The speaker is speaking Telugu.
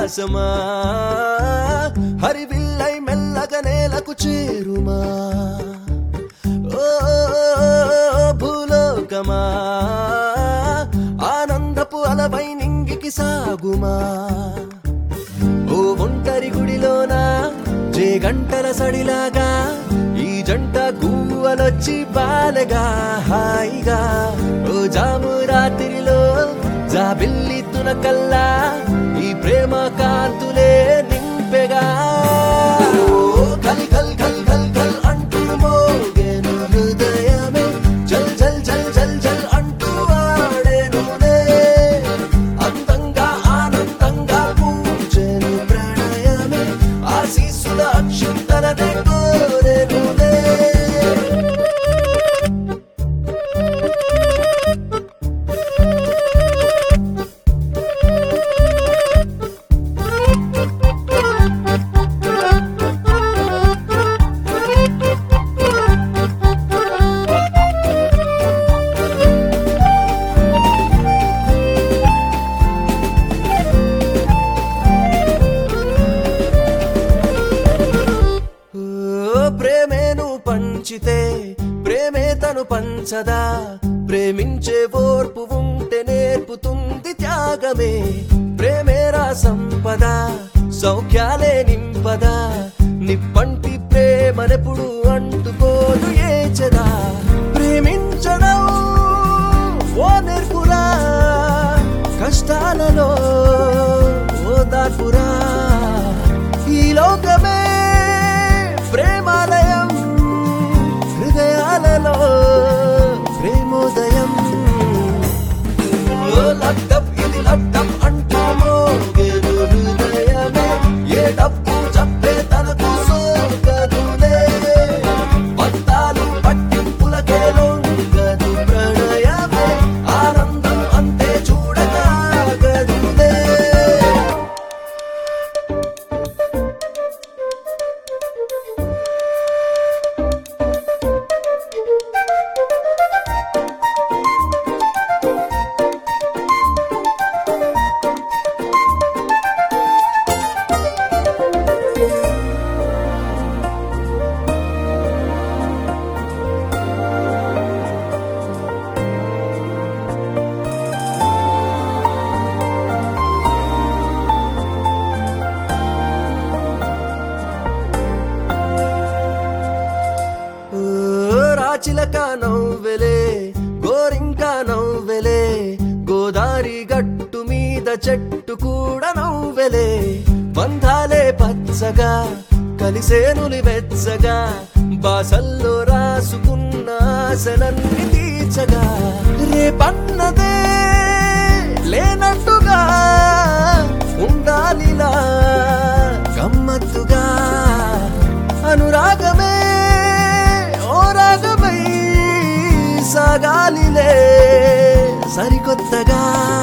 ఉల్లాసమా హరివిల్లై మెల్లగా నేలకు చేరుమా ఓ భూలోకమా ఆనందపు అలవై నింగికి సాగుమా ఓ ఒంటరి గుడిలోన జే గంటల సడిలాగా ఈ జంట గువ్వలొచ్చి బాలగా హాయిగా ఓ జాము రాత్రిలో జాబిల్లి తునకల్లా ఈ ప్రేమ కాంతులే నింపెగా ఓ కల్ కల్ కల్ కల్ కల్ అంటూ మోగెను హృదయమే జల్ జల్ జల్ జల్ జల్ అంటూ ఆడెనులే అందంగా ఆనందంగా పూజను ప్రణయమే ఆశీస్సుల అక్షంతలనే కోరెనులే ఓ ప్రేమేను పంచితే ప్రేమే తను పంచదా ప్రేమించే ఓర్పు ఉంటే నేర్పుతుంది త్యాగమే ప్రేమేరా సంపద సౌఖ్యాలే నింపదా నిప్పంటి ప్రేమనెప్పుడు అంటుకోదు ఏచదా ప్రేమించడం ఓ నేర్పురా కష్టాలలో ఓ దార్పురా ఈ లోకమే ప్రేమాలయం హృదయాలలో ప్రేమోదయం ఓ లడ్డప్ ఇది లడ్డప్ అంటూ మోగెను హృదయమే ఏ డబ్బు చెప్పే తనకు సోకదులే పంతాలు పట్టింపులకే లొంగదు ప్రణయమే ఆనందం అంతే చూడగాగదులే ఓ రాచిలక నవ్వెలే గోరింక నవ్వెలే గోదారి గట్టు మీద చెట్టు కూడా నవ్వెలే బంధాలే పచ్చగా కలిసేనులి వెచ్చగా బాసల్లో రాసుకున్న ఆశలన్నీ తీర్చగా రేపన్నదే లేనట్టుగా ఉండాలిలా గమ్మత్తుగా అనురాగమే ఓ రాగమై సాగాలిలే సరికొత్తగా